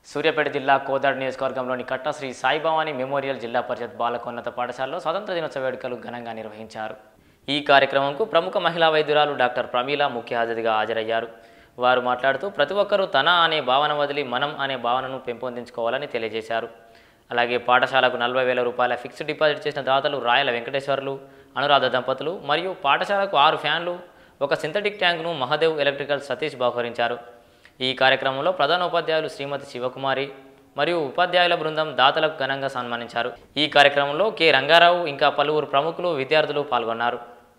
సూర్యాపేట జిల్లా కోదాడ నియోజకవర్గంలోని కట్ట శ్రీ సాయిభవాని మెమోరియల్ జిల్లా పరిషత్ బాలకోన్నత పాఠశాలలో స్వాతంత్ర దినోత్సవ వేడుకలు ఘనంగా నిర్వహించారు ఈ కార్యక్రమంకు ప్రముఖ మహిళా వైద్యురాలు డాక్టర్ ప్రమీల ముఖ్య అతిథిగా హాజరయ్యారు వారు మాట్లాడుతూ ప్రతి ఒక్కరూ తన అనే భావన వదిలి మనం అనే భావనను పెంపొందించుకోవాలని తెలియజేశారు అలాగే పాఠశాలకు నలభై వేల రూపాయల ఫిక్స్డ్ డిపాజిట్ చేసిన దాతలు రాయల వెంకటేశ్వర్లు అనురాధ దంపతులు మరియు పాఠశాలకు ఆరు ఫ్యాన్లు ఒక సింథటిక్ ట్యాంకును మహదేవ్ ఎలక్ట్రికల్ సతీష్ బహుకరించారు ఈ కార్యక్రమంలో ప్రధానోపాధ్యాయులు శ్రీమతి శివకుమారి మరియు ఉపాధ్యాయుల బృందం దాతలకు ఘనంగా సన్మానించారు ఈ కార్యక్రమంలో కె రంగారావు ఇంకా పలువురు ప్రముఖులు విద్యార్థులు పాల్గొన్నారు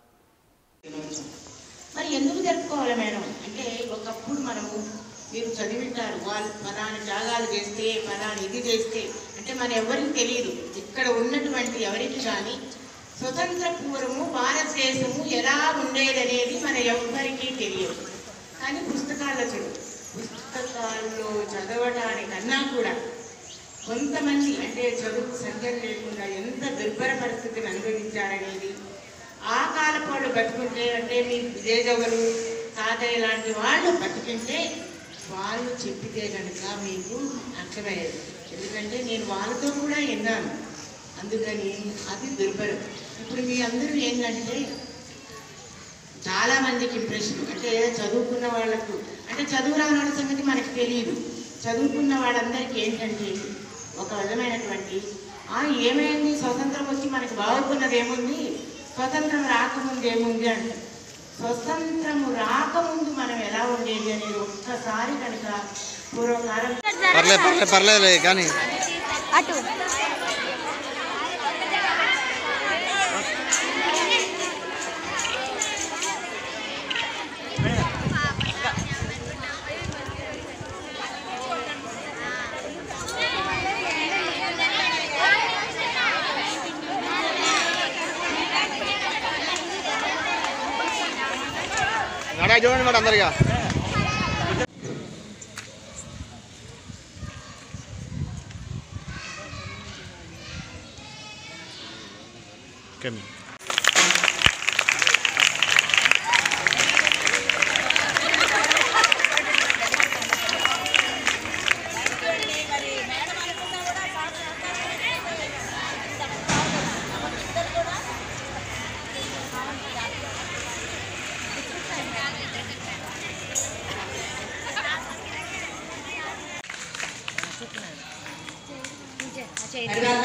మరి ఎందుకు జరుపుకోవాలి మేడం అంటే ఒకప్పుడు మనము మీరు చదివింటారు వాళ్ళు ఫలాని త్యాగాలు చేస్తే ఫలాని ఇది చేస్తే అంటే మన ఎవరికి తెలియదు ఇక్కడ ఉన్నటువంటి ఎవరికి కానీ స్వతంత్ర పూర్వము భారతదేశము ఎలా ఉండేదనేది మన ఎవ్వరికీ తెలియదు కానీ పుస్తకాల్లో చదువు పుస్తకాల్లో చదవటానికన్నా కూడా కొంతమంది అంటే చదువు సంఖ్య లేకుండా ఎంత దుర్భర పరిస్థితిని అనుభవించారనేది ఆ కాలపు వాళ్ళు బతుకుంటే అంటే మీ విజయగవరు తాతయ్య లాంటి వాళ్ళు బతుకుంటే వాళ్ళు చెప్పితే కనుక మీకు అర్థమయ్యేది ఎందుకంటే నేను వాళ్ళతో కూడా విన్నాను అందుకని అది దుర్భరం ఇప్పుడు మీ అందరూ ఏంటంటే చాలా మందికి ఇంప్రెషన్ అంటే చదువుకున్న వాళ్ళకు అంటే చదువు రాని వాళ్ళ సంగతి మనకి తెలియదు చదువుకున్న వాళ్ళందరికీ ఏంటంటే ఒక విధమైనటువంటి ఆ ఏమైంది స్వతంత్రం వచ్చి మనకి బాగున్నది ఏముంది స్వతంత్రం రాకముందు ఏముంది అంటే స్వతంత్రము రాకముందు మనం ఎలా ఉండేది అనేది ఒక్కసారి కనుక పూర్వకాలం పర్లేదు పర్లేదు పర్లేదు కానీ అటు నడా చూడండి మేడం అందరిగా ఓకే మేడం అడగాలి